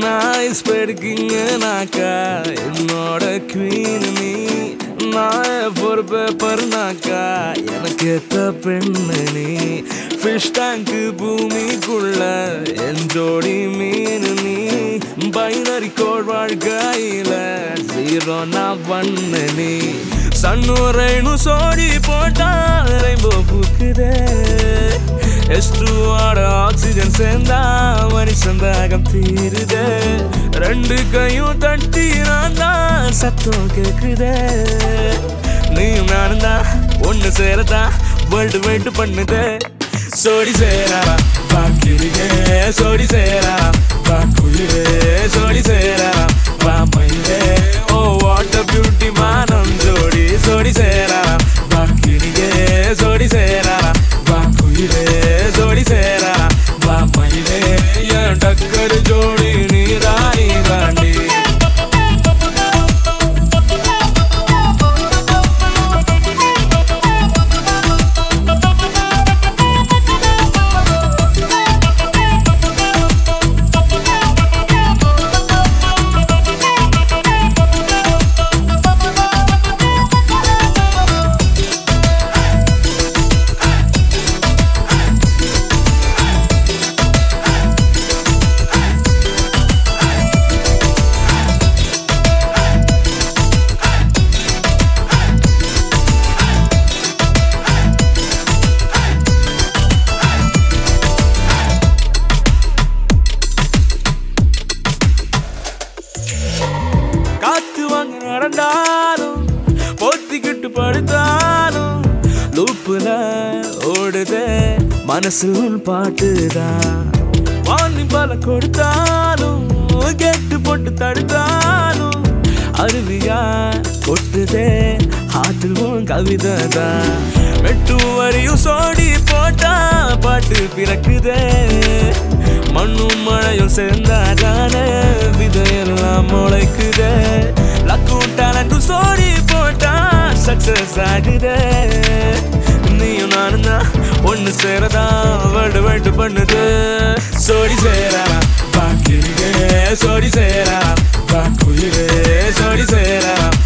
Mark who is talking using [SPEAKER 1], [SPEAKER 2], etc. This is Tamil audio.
[SPEAKER 1] நாய்ஸ் பெருக்கிங்கனாக்கா என்னோட குவீன் நீ நான் ஒரு பேப்பர்னாக்கா எனக்கு ஏத்த பெண்ணு நீ ஃபிஷ் டேங்க் பூமிக்குள்ள என் ஜோடி மீன் நீ பைனரி கோள் வாழ்க்கையில ஜீரோ நான் பண்ண நீ சன்னுரைனு சோடி போட்டா ரெயின்போ பூக்குதே எஸ்ட்ரூவோட ஆக்சிஜன் சேர்ந்தா மனுஷன் தாகம் தீருதே ரெண்டு கையும் தட்டி நான் தான் சத்தம் கேக்குதே நீயும் நானும் தான் ஒன்று சேரதா வேர்ல்டு வெயிட் பண்ணுதே சோடி சேரா வாக்கிரியே சோடி சேரா வாக்குயிரே சோடி சேரா வா மயிலே ஓ வாட் அ பியூட்டி மானம் ஜோடி சோடி சேரா வாக்கிரியே சோடி சேரா வாக்குயிரே ஜோடி சேரா வா மயிலே என் டக்கர் ஜோடி நீராணி தாண்டி காத்து வாங்க நடந்தாலும் போத்திக்கிட்டு படுத்தாலும் லூப்புல ஓடுதே மனசு உன் பாட்டுதான் வாங்கி பல கொடுத்தாலும் கெட்டு போட்டு தடுத்தாலும் அருவியா கொட்டுதே ஆற்றில் உன் கவிதை தான் வெட்டு வரியும் சோடி போட்டா பாட்டு பிறக்குதே மண்ணும் மழையும் சேர்ந்தாதானே விதையெல்லாம் முளைக்குதே லக்கும் டேலண்டும் சோடி போட்டா சக்சஸ் ஆகுதே நீயும் நானும் தான் ஒன்று சேரதா வேண்டு வேண்டு பண்ணுது சோடி சேரா பாக்கிரியே சோடி சேரா பாக்குயிரே சோடி சேரா